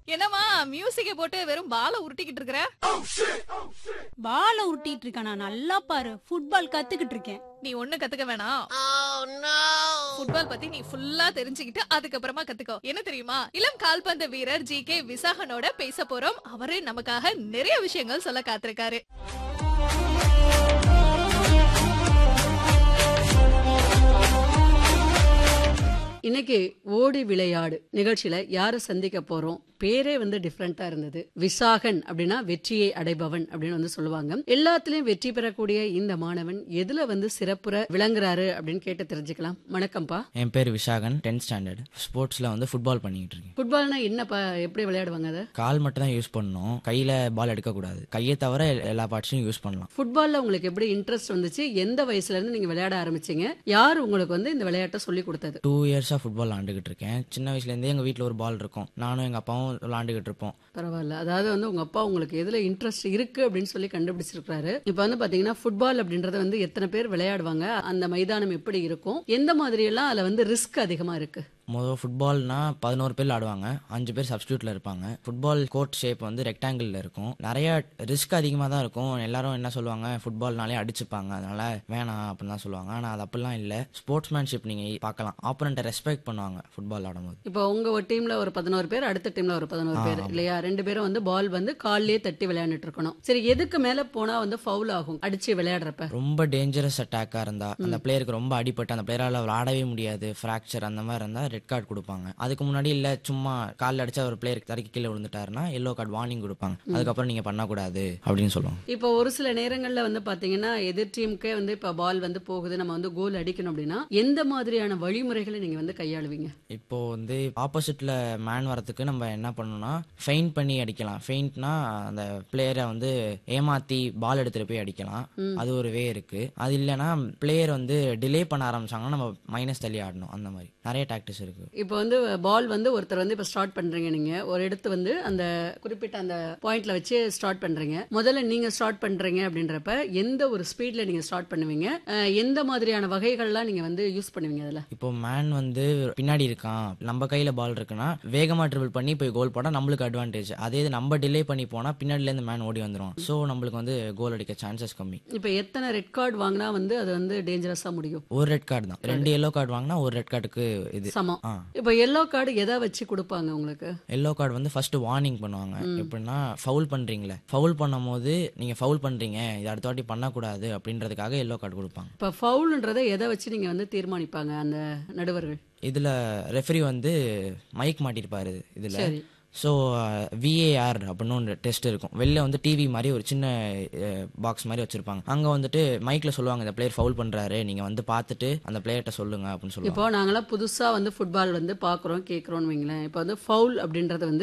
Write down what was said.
என்னம்மா மியூசிக்க போட்டு வெறும் பால உருட்டிக்கிட்டு இருக்கிற பால உருட்டிட்டு இருக்கானா நல்லா பாரு ஃபுட்பால் கத்துக்கிட்டு இருக்கேன் நீ ஒண்ணு கத்துக்க வேணாம் ஃபுட்பால் பத்தி நீ ஃபுல்லா தெரிஞ்சுக்கிட்டு அதுக்கப்புறமா கத்துக்கோ என்ன தெரியுமா இளம் கால்பந்து வீரர் ஜி கே விசாகனோட பேச போறோம் அவரு நமக்காக நிறைய விஷயங்கள் சொல்ல காத்திருக்காரு இன்னைக்கு ஓடி விளையாடு நிகழ்ச்சியில யாரை சந்திக்க போறோம் பேரே வந்து டிஃப்ரெண்டா இருந்தது விசாகன் அப்படின்னா வெற்றியை அடைபவன் அப்படின்னு வந்து சொல்லுவாங்க எல்லாத்துலயும் வெற்றி பெறக்கூடிய இந்த மாணவன் எதுல வந்து சிறப்புற விளங்குறாரு அப்படின்னு கேட்டு தெரிஞ்சுக்கலாம் வணக்கம்ப்பா என் பேர் விஷாகன் டென்த் ஸ்டாண்டர்ட் ஸ்போர்ட்ஸில் வந்து ஃபுட்பால் பண்ணிக்கிட்டு இருக்கேன் ஃபுட்பால்னா என்னப்பா எப்படி விளையாடுவாங்க அதை கால் மட்டும் தான் யூஸ் பண்ணணும் கையில் பால் எடுக்கக்கூடாது கையை தவிர எல்லா பார்ட்ஸையும் யூஸ் பண்ணலாம் ஃபுட்பால்ல உங்களுக்கு எப்படி இன்ட்ரெஸ்ட் வந்துச்சு எந்த வயசுல இருந்து நீங்க விளையாட ஆரம்பிச்சீங்க யார் உங்களுக்கு வந்து இந்த விளையாட்டை சொல்லி கொடுத்தது டூ இயர்ஸாக ஃபுட்பால் விளாண்டுக்கிட்டு இருக்கேன் சின்ன வயசுலேருந்தே எங்கள் வீட்டில் ஒரு பால் இருக்கும் நானும் எங்கள் அப்பாவும் விளாண்டுக்கிட்டு இருப்போம் பரவாயில்ல அதாவது வந்து உங்க அப்பா உங்களுக்கு எதுல இன்ட்ரெஸ்ட் இருக்கு அப்படின்னு சொல்லி கண்டுபிடிச்சிருக்காரு இப்போ வந்து பாத்தீங்கன்னா ஃபுட்பால் அப்படின்றத வந்து எத்தனை பேர் விளையாடுவாங்க அந்த மைதானம் எப்படி இருக்கும் எந்த மாதிரி எல்லாம் அதுல வந்து ரிஸ்க் அதிகமா இருக்கு முதல் ஃபுட்பால்னா பதினோரு பேர் ஆடுவாங்க அஞ்சு பேர் சப்ஸ்டியூட்டில் இருப்பாங்க ஃபுட்பால் கோர்ட் ஷேப் வந்து ரெக்டாங்கிளில் இருக்கும் நிறைய ரிஸ்க் அதிகமாக தான் இருக்கும் எல்லாரும் என்ன சொல்லுவாங்க ஃபுட்பால்னாலே அடிச்சுப்பாங்க அதனால வேணாம் அப்படின்னு தான் சொல்லுவாங்க ஆனால் அது அப்படிலாம் இல்லை ஸ்போர்ட்ஸ்மேன்ஷிப் நீங்கள் பார்க்கலாம் ஆப்போனண்ட்டை ரெஸ்பெக்ட் பண்ணுவாங்க ஃபுட்பால் ஆடும்போது இப்போ உங்க ஒரு டீம்ல ஒரு பதினோரு பேர் அடுத்த டீம்ல ஒரு பதினோரு பேர் இல்லையா ரெண்டு பேரும் வந்து பால் வந்து கால்லயே தட்டி விளையாண்டுட்டு இருக்கணும் சரி எதுக்கு மேல போனா வந்து ஃபவுல் ஆகும் அடிச்சு விளையாடுறப்ப ரொம்ப டேஞ்சரஸ் அட்டாக்காக இருந்தா அந்த பிளேயருக்கு ரொம்ப அடிபட்டு அந்த பிளேயரால் விளாடவே முடியாது ஃப்ராக்சர் அந்த மாதிரி இருந்தால் ரெட் கார்டு கொடுப்பாங்க அதுக்கு முன்னாடி இல்லை சும்மா காலில் அடிச்சா ஒரு பிளேயருக்கு தரைக்கு கீழே விழுந்துட்டாருன்னா எல்லோ கார்டு வார்னிங் கொடுப்பாங்க அதுக்கப்புறம் நீங்கள் பண்ணக்கூடாது அப்படின்னு சொல்லுவாங்க இப்போ ஒரு சில நேரங்கள்ல வந்து பாத்தீங்கன்னா எதிர் டீமுக்கே வந்து இப்ப பால் வந்து போகுது நம்ம வந்து கோல் அடிக்கணும் அப்படின்னா எந்த மாதிரியான வழிமுறைகளை நீங்க வந்து கையாளுவீங்க இப்போ வந்து ஆப்போசிட்ல மேன் வரதுக்கு நம்ம என்ன பண்ணணும்னா ஃபெயிண்ட் பண்ணி அடிக்கலாம் ஃபெயிண்ட்னா அந்த பிளேயரை வந்து ஏமாத்தி பால் எடுத்துட்டு போய் அடிக்கலாம் அது ஒரு வே இருக்கு அது இல்லைன்னா பிளேயர் வந்து டிலே பண்ண ஆரம்பிச்சாங்கன்னா நம்ம மைனஸ் தள்ளி ஆடணும் அந்த மாதிரி நிறைய டாக்டிஸ் இருக்கு இப்போ வந்து பால் வந்து ஒருத்தர் வந்து இப்போ ஸ்டார்ட் பண்றீங்க நீங்க ஒரு இடத்து வந்து அந்த குறிப்பிட்ட அந்த பாயிண்ட்ல வச்சு ஸ்டார்ட் பண்றீங்க முதல்ல நீங்க ஸ்டார்ட் பண்றீங்க அப்படின்றப்ப எந்த ஒரு ஸ்பீட்ல நீங்க ஸ்டார்ட் பண்ணுவீங்க அஹ், எந்த மாதிரியான வகைகள்லாம் நீங்க வந்து யூஸ் பண்ணுவீங்க அதுல இப்போ மேன் வந்து பின்னாடி இருக்கான் நம்ம கையில பால் இருக்குன்னா வேகமா ட்ரிபிள் பண்ணி போய் கோல் போட்டா நம்மளுக்கு அட்வான்டேஜ் அதே இது நம்ம டிலே பண்ணி போனா பின்னாடில இருந்து மேன் ஓடி வந்துரும் ஸோ நம்மளுக்கு வந்து கோல் அடிக்க சான்சஸ் கம்மி இப்போ எத்தனை ரெட் கார்டு வாங்கினா வந்து அது வந்து டேஞ்சரஸா முடியும் ஒரு ரெட் கார்டு தான் ரெண்டு எல்லோ கார்டு வாங்கினா ஒரு ரெட் கார்டுக்கு இது சமம் ஆ இப்போ எல்லோ கார்டு எதை வச்சு கொடுப்பாங்க உங்களுக்கு எல்லோ கார்டு வந்து ஃபர்ஸ்ட் வார்னிங் பண்ணுவாங்க எப்படின்னா ஃபவுல் பண்றீங்களே ஃபவுல் பண்ணும்போது நீங்க ஃபவுல் பண்றீங்க இது அடுத்த வாட்டி பண்ணக்கூடாது அப்படின்றதுக்காக எல்லோ கார்டு கொடுப்பாங்க இப்போ ஃபவுல்ன்றதை எதை வச்சு நீங்க வந்து தீர்மானிப்பாங்க அந்த நடுவர்கள் இதுல ரெஃபரி வந்து மைக் மாட்டிருப்பாரு இதுல சரி ஸோ விஏஆர் அப்படின்னு ஒரு டெஸ்ட் இருக்கும் வெளில வந்து டிவி மாதிரி ஒரு சின்ன பாக்ஸ் மாதிரி வச்சிருப்பாங்க அங்க வந்துட்டு மைக்ல சொல்லுவாங்க இந்த பிளேயர் ஃபவுல் பண்றாரு நீங்க வந்து பார்த்துட்டு அந்த பிளேயர்ட்ட சொல்லுங்க அப்படின்னு சொல்லுவாங்க இப்போ நாங்களாம் புதுசா வந்து ஃபுட்பால் வந்து பாக்குறோம் கேக்குறோம்னு வைங்களேன் இப்போ வந்து ஃபவுல் அப்படின்றது வந்து